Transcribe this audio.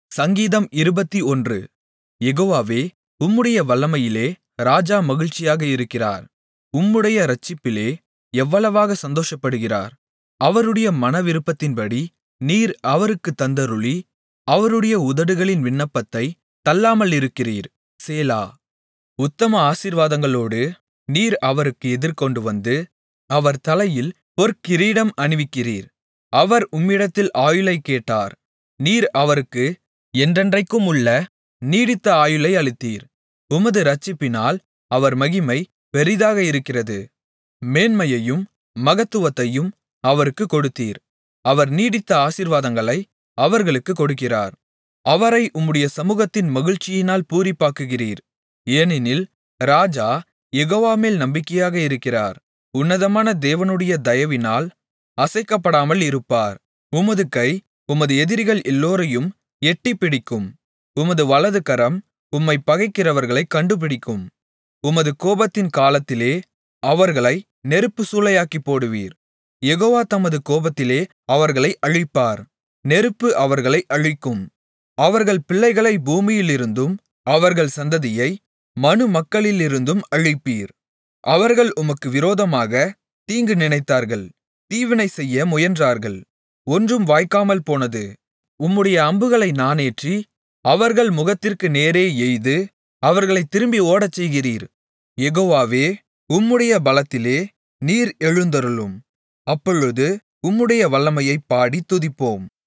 சங்கீதம் இருபத்தொன்று யெகோவாவே உம்முடைய வல்லமையிலே ராஜா மகிழ்ச்சியாக இருக்கிறார் உம்முடைய இரட்சிப்பிலே எவ்வளவாக சந்தோஷப்படுகிறார் அவருடைய மனவிருப்பத்தின்படி நீர் அவருக்குத் தந்தருளி அவருடைய உதடுகளின் விண்ணப்பத்தைத் தள்ளாமலிருக்கிறீர் சேலா உத்தம ஆசீர்வாதங்களோடு நீர் அவருக்கு எதிர்கொண்டுவந்து அவர் தலையில் பொற்கிரீடம் அணிவிக்கிறீர் அவர் உம்மிடத்தில் ஆயுளைக் கேட்டார் நீர் அவருக்கு என்றென்றைக்குமுள்ள நீடித்த ஆயுளை அளித்தீர் உமது இரட்சிப்பினால் அவர் மகிமை பெரிதாக இருக்கிறது மேன்மையையும் மகத்துவத்தையும் அவருக்குக் கொடுத்தீர் அவர் நீடித்த ஆசீர்வாதங்களை அவர்களுக்குக் கொடுக்கிறார் அவரை உம்முடைய சமுகத்தின் மகிழ்ச்சியினால் பூரிப்பாக்குகிறீர் ஏனெனில் ராஜா யெகோவாமேல் நம்பிக்கையாக இருக்கிறார் உன்னதமான தேவனுடைய தயவினால் அசைக்கப்படாமல் இருப்பார் உமது கை உமது எதிரிகள் எல்லோரையும் எட்டிப்பிடிக்கும் உமது வலதுகரம் உம்மைப் பகைக்கிறவர்களைக் கண்டுபிடிக்கும் உமது கோபத்தின் காலத்திலே அவர்களை நெருப்புச் சூளையாக்கிப் போடுவீர் யெகோவா தமது கோபத்திலே அவர்களை அழிப்பார் நெருப்பு அவர்களை அழிக்கும் அவர்கள் பிள்ளைகளை பூமியிலிருந்தும் அவர்கள் சந்ததியை மனுமக்களிலிருந்தும் அழிப்பீர் அவர்கள் உமக்கு விரோதமாகத் தீங்கு நினைத்தார்கள் தீவினை செய்ய முயன்றார்கள் ஒன்றும் வாய்க்காமல் போனது உம்முடைய அம்புகளை நாணேற்றி அவர்கள் முகத்திற்கு நேரே எய்து அவர்களைத் திரும்பி ஓடச்செய்கிறீர் யெகோவாவே உம்முடைய பலத்திலே நீர் எழுந்தருளும் அப்பொழுது உம்முடைய வல்லமையைப் பாடித் துதிப்போம்